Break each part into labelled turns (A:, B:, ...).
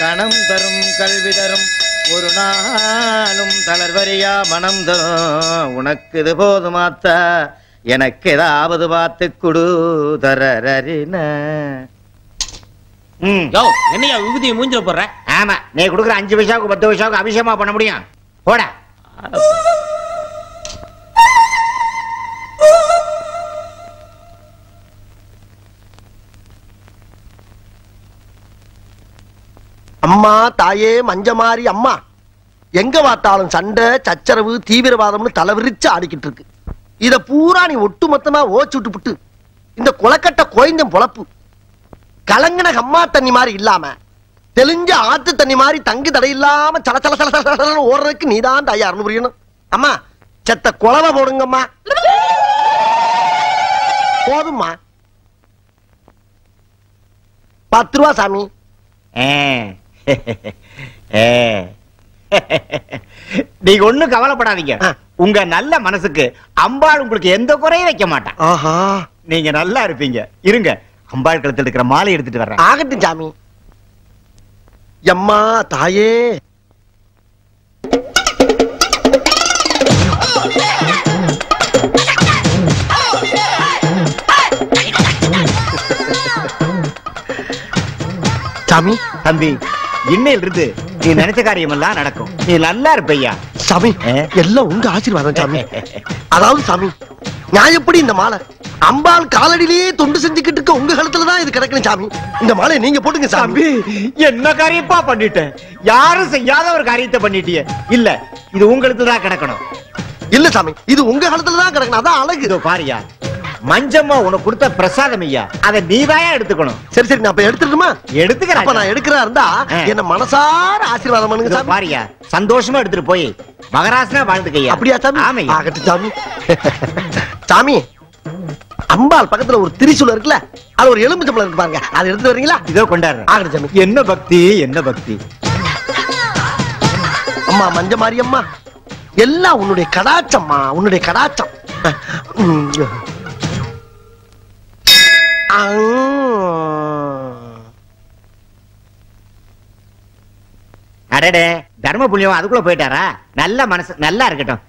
A: கணம் தரும் கல்வி தரும் ஒரு நாளும் தளர்வறியா மனம் தரும் உனக்கு இது போதுமாத்தா எனக்கு ஏதாவது பார்த்து குடு தரரின ம்
B: யோ என்னையா விபூதியை மூஞ்சில போடுற
A: ஆமா நீ கொடுக்குற அஞ்சு பைசாவுக்கு பத்து பைசாவுக்கு அபிஷேகமா பண்ண முடியும் போட
C: அம்மா தாயே மஞ்சமாரி அம்மா எங்க பார்த்தாலும் சண்டை சச்சரவு தீவிரவாதம்னு தலைவிரிச்சு ஆடிக்கிட்டு இருக்கு இத பூரா நீ ஒட்டுமொத்தமா ஓச்சு விட்டுப்புட்டு இந்த குளக்கட்ட கோயந்தம் பொழப்பு கலங்கின அம்மா தண்ணி மாதிரி இல்லாம தெளிஞ்ச ஆத்து தண்ணி மாதிரி தங்கு தடை இல்லாம சல சல சல சல சலன்னு ஓடுறதுக்கு நீதான் தயார்னு புரியணும் அம்மா செத்த குழவை போடுங்கம்மா போதும்மா பத்து ரூபா சாமி
A: ஏ. ஏ. நீங்க ஒண்ணும் கவலைப்படாதீங்க
C: ஆ.
A: உங்க நல்ல மனசுக்கு அம்பாள் உங்களுக்கு எந்த குறையும் வைக்க மாட்டான்
C: ஆஹா
A: நீங்க நல்லா இருப்பீங்க இருங்க அம்பாள் கழுத்துல இருக்கிற மாலை எடுத்துட்டு வர்றேன்
C: ஆகட்டும் சாமி எம்மா தாயே சாமி
A: தம்பி இன்னையில இருந்து நீ நினைச்ச காரியம் எல்லாம் நடக்கும் நீ நல்லா இருப்பையா
C: சாமி
A: ஆ?
C: எல்லாம் உங்க ஆசீர்வாதம் சாமி அதாவது சாமி நான் எப்படி இந்த மாலை அம்பாள் காலடியிலேயே தொண்டு செஞ்சுக்கிட்டு இருக்க உங்க கழுத்துல தான் இது கிடக்கணும் சாமி இந்த மாலை நீங்க போட்டுங்க சாமி
A: தம்பி என்ன காரியப்பா பண்ணிட்டேன் யாரும் செய்யாத ஒரு காரியத்தை பண்ணிட்டியே இல்ல இது உங்களுக்கு தான் கிடக்கணும்
C: இல்ல சாமி இது உங்க கழுத்துல தான் கிடக்கணும் அதான் அழகு
A: இதோ பாரியா மஞ்சம்மா உனக்கு கொடுத்த பிரசாதம் ஐயா அதை நீதாயா எடுத்துக்கணும்
C: சரி சரி நான் இப்ப எடுத்துட்டுமா அப்ப
A: எடுத்துக்கிறேன்
C: நான் எடுக்கிறா இருந்தா
A: ஆ.
C: என்ன மனசார ஆசீர்வாதம் பண்ணுங்க
A: இதோ
C: சாமி
A: பாரியா சந்தோஷமா எடுத்துட்டு போய் மகராசனா வாழ்ந்துக்கையா
C: அப்படியா சாமி
A: ஆமையா
C: ஆகட்டும் சாமி சாமி அம்பாள் பக்கத்துல ஒரு திரிசூலம் இருக்குல்ல அது ஒரு எலும்பு இருக்கு பாருங்க அதை எடுத்து வரீங்களா
A: இதோ கொண்டாடுறேன்
C: ஆகட்டும் சாமி
A: என்ன பக்தி என்ன பக்தி
C: அம்மா மஞ்ச மாரியம்மா எல்லாம் உன்னுடைய கடாச்சம்மா உன்னுடைய கடாச்சம் உம். ஆ.
A: அடடே தர்ம புண்ணியம் அதுக்குள்ள போயிட்டாரா நல்ல மனசு நல்லா இருக்கட்டும்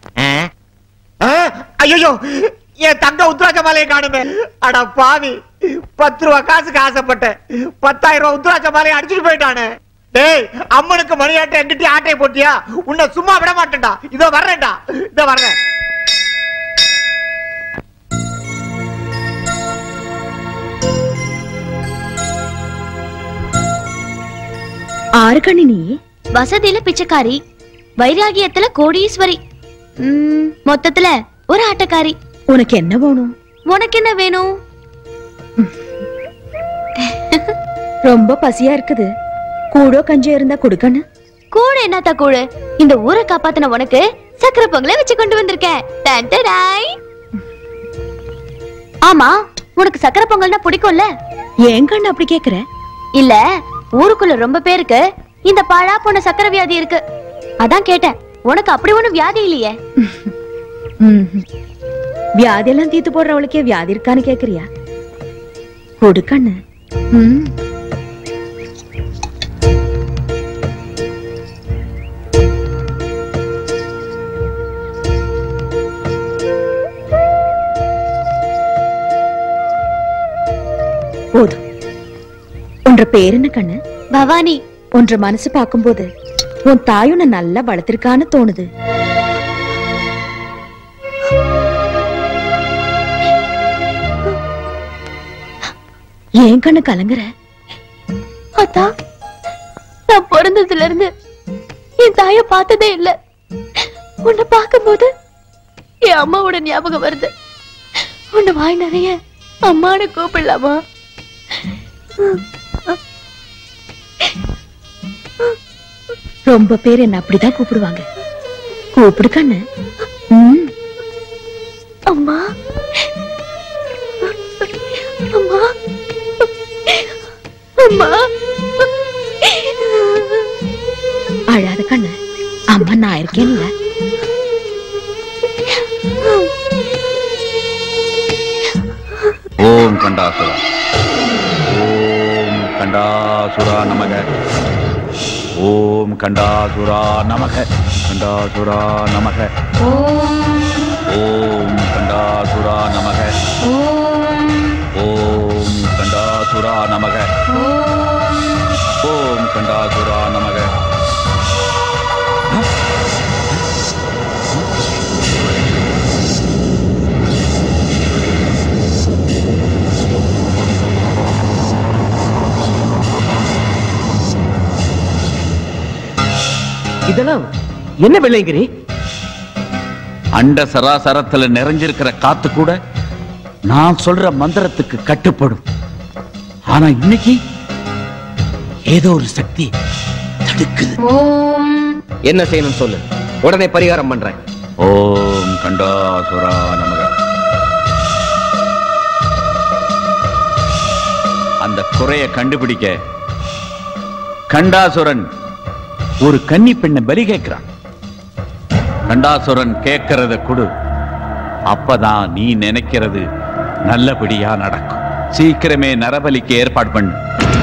A: ஐயோ என் தங்க உத்ராஜ மாலையை காணுமே அட பாவி பத்து ரூபா காசுக்கு ஆசைப்பட்டேன் பத்தாயிரம் ரூபாய் உத்ராஜ மாலையை அடிச்சுட்டு போயிட்டானே டேய் அம்மனுக்கு மணியாட்டை எங்கிட்ட ஆட்டையை போட்டியா உன்னை சும்மா விட மாட்டேன்டா இதோ வர்றேன்டா இதோ வர்றேன்
D: ஆறுகண்ணி நீ வசதியில பிச்சைக்காரி வைராகியத்துல கோடீஸ்வரி ம், மொத்தத்துல ஒரு ஆட்டக்காரி
E: உனக்கு என்ன வேணும்
D: உனக்கு என்ன வேணும்
E: ரொம்ப பசியா இருக்குது கூடோ கஞ்சியோ இருந்தா கொடுக்கணும்
D: கூட என்னத்தா கூடு இந்த ஊரை காப்பாத்தின உனக்கு சக்கரை பொங்கலை வச்சு கொண்டு வந்திருக்கேன் டன் டடாய். ஆமா உனக்கு சக்கரை பொங்கல்னா பிடிக்கும்ல
E: ஏன் கண்ணு அப்படி கேக்குற
D: இல்ல ஊருக்குள்ள ரொம்ப பேருக்கு இந்த பாழா போன சக்கரை வியாதி இருக்கு அதான் கேட்டேன் உனக்கு அப்படி ஒண்ணும் வியாதி இல்லையே
E: ம்ஹும். வியாதியெல்லாம் தீத்து போடுறவளுக்கே வியாதி இருக்கான்னு கேக்குறியா கொடுக்கண்ணு ம் போதும் உன்ற பேர் என்ன கண்ணு
D: பவானி
E: உன்ற மனசு பார்க்கும்போது உன் தாய் உன்னை நல்லா வளர்த்திருக்கான்னு தோணுது ஏன் கண்ணு கலங்குற
D: அத்தா நான் பிறந்ததுல இருந்து என் தாய பார்த்ததே இல்ல உன்னை பார்க்கும்போது என் அம்மாவோட ஞாபகம் வருது உன்னை வாய் நிறைய அம்மானு கூப்பிடலாமா
E: ரொம்ப பேர் என்ன அப்படிதான் கூப்பிடுவாங்க கூப்பிடு கண்ணு ம்
D: அம்மா அம்மா அம்மா
E: அழாத கண்ணு அம்மா நான் இருக்கேன்ல
F: ஓம் கண்டாசுரா ஓம் கண்டாசுரா நமக ஓம் கண்டாசுரா நமக கண்டாசுரா நமக ஓம் கண்டாசுரா நமக ஓம் கண்டாசுரா நமக ஓம் கண்டாசுரா நமக
G: இதெல்லாம் என்ன வெள்ளைங்கிரி
F: அண்ட சராசரத்துல நிறைஞ்சிருக்கிற காத்து கூட நான் சொல்ற மந்திரத்துக்கு கட்டுப்படும் ஆனா இன்னைக்கு ஏதோ ஒரு சக்தி தடுக்குது
G: என்ன செய்யணும் சொல்லு உடனே பரிகாரம் பண்றேன்
F: ஓம் கண்டாசுரா நமக அந்த குறைய கண்டுபிடிக்க கண்டாசுரன் ஒரு கன்னி பெண்ணை பலி கேட்கிறான் கண்டாசுரன் கேட்கறத கொடு அப்பதான் நீ நினைக்கிறது நல்லபடியா நடக்கும் சீக்கிரமே நரபலிக்கு ஏற்பாடு பண்ணு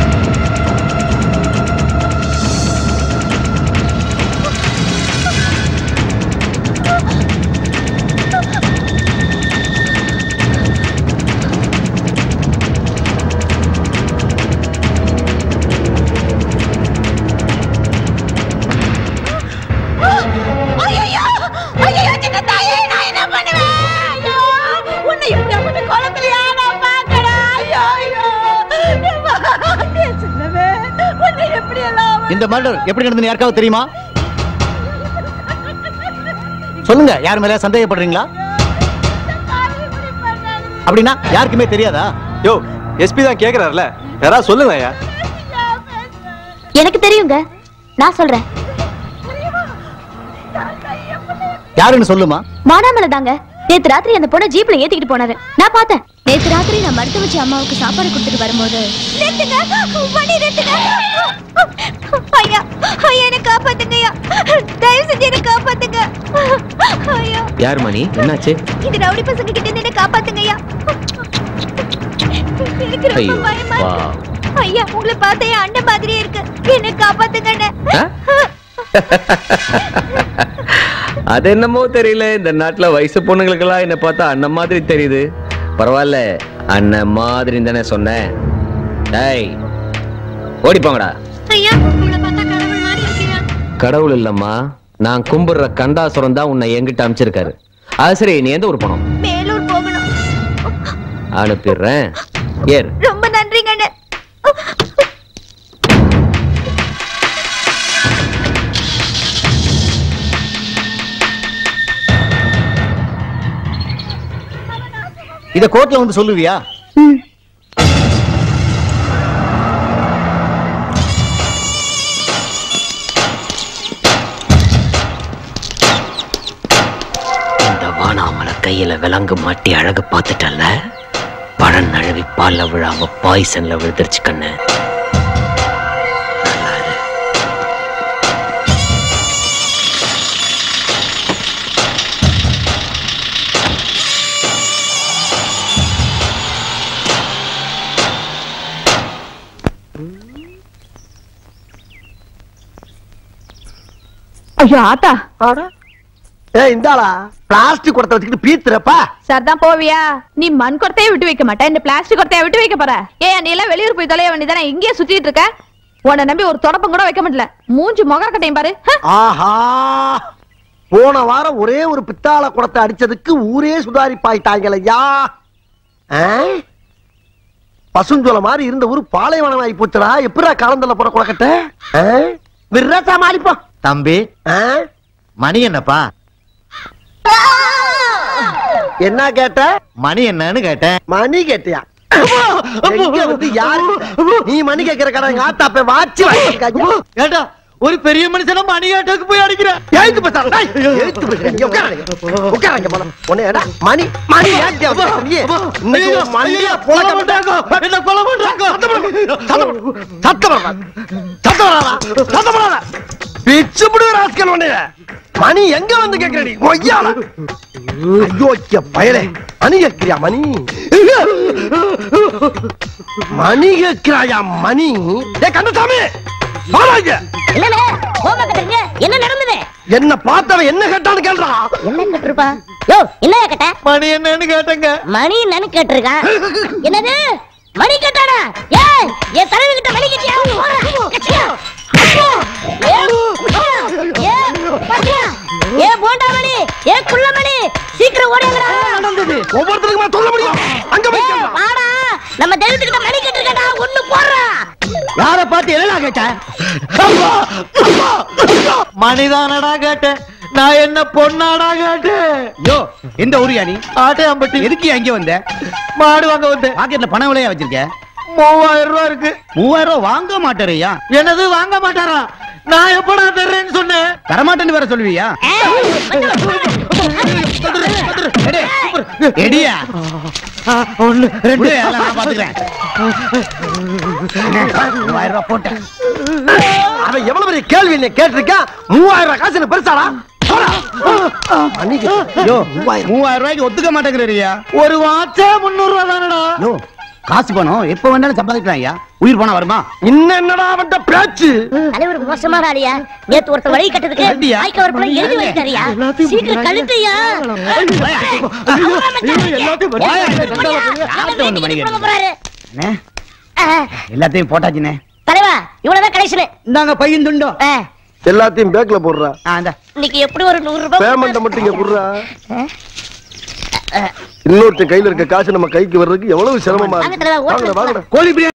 H: ஐயையோ! ஐயையோ, சின்ன தாயே, நான் என்ன பண்ணுவேன்? ஐயோ! உன்னை எப்படியாப்பட்ட கோலத்திலயா நான் பார்க்கறேன்? ஐயோ, ஐயோ! ஏம்மா, என் சின்னவே, உன்னை எப்படியெல்லாம்
A: இந்த மர்டர் எப்படி நடந்தது யாருக்காவது தெரியுமா சொல்லுங்க யார் மேல சந்தேகப்படுறீங்களா அப்படின்னா யாருக்குமே தெரியாதா
I: யோ எஸ்பி தான் கேக்குறாருல யாராவது சொல்லுங்க ஐயா
D: எனக்கு தெரியுங்க நான் சொல்றேன்
A: யாருன்னு சொல்லுமா
D: மானாமலை தாங்க நேத்து ராத்திரி அந்த பொண்ணை ஜீப்ல ஏத்திக்கிட்டு போனாரு நான் பார்த்தேன் நேத்து ராத்திரி நான் மருத்துவ வச்சு அம்மாவுக்கு சாப்பாடு கொடுத்துட்டு வரும்போது
H: நிறுத்துங்க வண்டி நிறுத்துங்க ஐயா ஐயா என்ன காப்பாத்துங்க ஐயா தயவு செஞ்சு என்ன காப்பாத்துங்க ஐயா
G: யார் மணி என்னாச்சு
H: இந்த ரவுடி பசங்க கிட்ட இருந்து என்ன காப்பாத்துங்க ஐயா எனக்கு ரொம்ப
G: ஐயோ,
H: பயமா
G: வா.
H: இருக்கு ஐயா உங்களை பார்த்தா என் அண்ணன் மாதிரியே இருக்கு என்ன காப்பாத்துங்க அண்ணே.
G: ஆ? அது என்னமோ தெரியல இந்த நாட்டுல வயசு பொண்ணுங்களுக்கெல்லாம் என்ன பார்த்தா அண்ணன் மாதிரி தெரியுது பரவாயில்ல அண்ணன் மாதிரி தானே சொன்னேன் டேய் ஓடி போங்கடா
H: ஐயா உங்களை பார்த்தா கடவுள் மாதிரி இருக்கியா
G: கடவுள் இல்லம்மா நான் கும்பிடுற கண்டாசுரம் தான் உன்னை எங்கிட்ட அனுப்பிச்சிருக்காரு அது சரி நீ எந்த ஊர் போனோம்
H: மேலூர் போகணும்
G: அனுப்பிடுறேன் ஏர்
H: ரொம்ப நன்றிங்க அண்ணே.
A: இத கோர்ட்ல வந்து சொல்லுவியா
G: இந்த வானாமலை கையில விலங்கு மாட்டி அழகு பார்த்துட்டல்ல பழம் நழுவி பால்ல விழாம பாய்சன்ல விழுந்துருச்சு கண்ணு நல்லா இரு.
E: ஐயோ ஆத்தா
C: ஏ இந்தாளா பிளாஸ்டிக் குடத்தை வச்சுக்கிட்டு பீத்துறப்பா
E: சரிதான் போவியா நீ மண் குடத்தையே விட்டு வைக்க மாட்டே இந்த பிளாஸ்டிக் குடத்தைய விட்டு வைக்க போற ஏன் நீ எல்லாம் வெளியூர் போய் தொலைய வேண்டியதானே இங்கேயே சுத்திட்டு இருக்க உன்னை நம்பி ஒரு தொடப்பம் கூட வைக்க முடியல மூஞ்சி முகர கட்டையும் பாரு ஹ!
C: ஆஹா போன வாரம் ஒரே ஒரு பித்தாள குடத்தை அடிச்சதுக்கு ஊரே சுதாரிப்பாயிட்டாங்களையா பசுஞ்சோல மாதிரி இருந்த ஊர் பாலைவனம் ஆகி போச்சுடா எப்படா காலந்தல போற குளக்கட்ட விர்ரா சமாளிப்போம்
A: தம்பி
C: ஆ?
A: மணி என்னப்பா
C: என்ன கேட்ட
A: மணி என்னன்னு கேட்டேன்
C: மணி கேட்டியா எங்க வந்து யாரு நீ மணி கேட்கிற கடை எங்க ஆத்தா போய் வாட்சி வாங்கிருக்காங்க
A: ஏட்டா ஒரு பெரிய மனுஷன மணி கேட்டதுக்கு போய் அடிக்கிற
C: எழுத்து பேசாத டேய், எழுத்து பேசுறேன் இங்க உட்காருங்க உட்காருங்க போல உன்னை ஏடா மணி மணி ஏன் தேவை நீ இன்னைக்கு ஒரு மணியா புழக்க மாட்டாங்க
A: என்ன கொலை பண்றாங்க
C: சத்தம் சத்தம் சத்தம் பிச்சு விடுற ஆஸ்கல் உன்னைய மணி எங்க வந்து கேக்குறடி கொய்யால ஐயோ பயலே மணி கேட்கிறியா மணி மணி கேட்கிறாயா மணி ஏ கந்தசாமி வாடாங்க
H: என்னண்ணே கோபம் கட்டுறீங்க என்ன நடந்தது
C: என்ன பார்த்தவன் என்ன கேட்டான்னு கேள்றா
H: என்ன கேட்டிருப்பா யோ என்ன கேட்ட
A: மணி என்னன்னு கேட்டங்க
H: மணி என்னன்னு கேட்டிருக்கான் என்னது மணி கேட்டானா ஏய் என் தலைவி கிட்ட மணி கேட்டியா கட்சியா ஏ ஏ பாத்தியா ஏ போண்டா மணி ஏ குள்ள மணி சீக்கிரம் ஓடுங்கடா
C: நடந்தது ஒவ்வொருத்தருக்குமா சொல்ல முடியும் அங்க போய்
H: ஏய்,
C: கேளுடா.
H: வாடா நம்ம தெய்வத்துக்கிட்ட மணி கேட்டிருக்கடா ஒண்ணு போடுறா
A: யார பார்த்து என்னடா கேட்ட மணிதானடா கேட்டேன் நான் என்ன பொண்ணாடா கேட்டேன்
J: யோ எந்த ஊரியா நீ
A: ஆட்டையாம்பட்டி
J: எதுக்கு அங்கே வந்த
A: மாடு வாங்க வந்தேன்
J: பாக்கெட்ல பணம் விலையா வச்சிருக்க
A: மூவாயிரம் ரூபாய் இருக்கு
J: மூவாயிரம் ரூபாய் வாங்க மாட்டேறியா
A: என்னது வாங்க மாட்டாரா நான் எப்படா தர்றேன்னு சொன்னேன்
J: தரமாட்டேன்னு வேற சொல்லுவியா எடு, எடியா
A: ஒண்ணு
J: விடு, அதெல்லாம் நான் பாத்துக்கிறேன் மூவாயிரம் ரூபாய் போட்டேன்
C: அவன் எவ்வளவு பெரிய கேள்வி என்ன கேட்டிருக்கான் மூவாயிரம் ரூபாய் காசு எனக்கு பெருசாடா போடா. மணி கேட்டு-
J: யோ மூவாயிரம் ரூபாய்க்கு ஒத்துக்க மாட்டேங்கிறீயா
A: ஒரு வாட்சே முன்னூறு ரூபா தானடா
J: யோ காசு பணம் எப்ப வேணாலும் சம்பாதிக்கலாம் ஐயா உயிர் பணம் வருமா
C: இன்னும் என்னடா அவன்கிட்ட பேச்சு
H: தலைவர் மோசமான ஆளியா நேத்து ஒருத்தர் வழி கட்டதுக்கு
J: கழட்டியா?
H: வாய்க்க வரப்புல எழுதி வைத்தாரியா சீக்கிரம் கழட்டியா
J: யார்கிட்ட வந்து மணி கேட்டு? அண்ணே, எல்லாத்தையும் போட்டாச்சுண்ணே
H: தலைவா இவ்வளவுதான் கலெக்ஷன்
J: இந்தாங்க பையன் துண்டோம்
C: எல்லாத்தையும் பேக்ல போடுறா
H: இன்னைக்கு எப்படி ஒரு நூறு ரூபாய்
C: பேமெண்ட் மட்டும் இங்க குடுறா இன்னொருத்தன் கையில இருக்க காசு நம்ம கைக்கு வர்றதுக்கு எவ்வளவு சிரமமா
H: வாங்க தலைவா,
C: இருக்கு
H: ஓட்டுங்க.
C: வாங்கடா வாங்கடா
J: கோழி பிரியாணி